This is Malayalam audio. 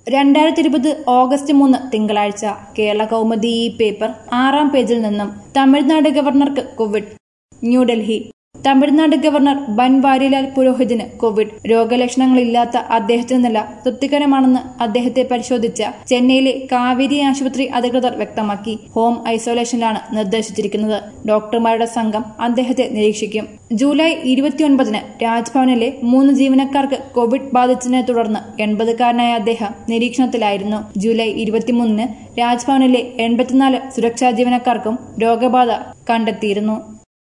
രണ്ടായിരത്തി ഇരുപത് ഓഗസ്റ്റ് മൂന്ന് തിങ്കളാഴ്ച കേരള കൗമുദി ഈ പേപ്പർ ആറാം പേജിൽ നിന്നും തമിഴ്നാട് ഗവർണർക്ക് കോവിഡ് ന്യൂഡൽഹി തമിഴ്നാട് ഗവർണർ ബൻവാരിലാൽ പുരോഹിതിന് കോവിഡ് രോഗലക്ഷണങ്ങളില്ലാത്ത അദ്ദേഹത്തിന്റെ നില തൃപ്തികരമാണെന്ന് അദ്ദേഹത്തെ പരിശോധിച്ച ചെന്നൈയിലെ കാവേരി ആശുപത്രി അധികൃതർ വ്യക്തമാക്കി ഹോം ഐസൊലേഷനിലാണ് നിർദ്ദേശിച്ചിരിക്കുന്നത് ഡോക്ടർമാരുടെ സംഘം അദ്ദേഹത്തെ നിരീക്ഷിക്കും ജൂലൈ ഇരുപത്തിയൊൻപതിന് രാജ്ഭവനിലെ മൂന്ന് ജീവനക്കാർക്ക് കോവിഡ് ബാധിച്ചതിനെ തുടർന്ന് എൺപതുകാരനായ അദ്ദേഹം നിരീക്ഷണത്തിലായിരുന്നു ജൂലൈ ഇരുപത്തിമൂന്നിന് രാജ്ഭവനിലെ എൺപത്തിനാല് സുരക്ഷാ ജീവനക്കാർക്കും രോഗബാധ കണ്ടെത്തിയിരുന്നു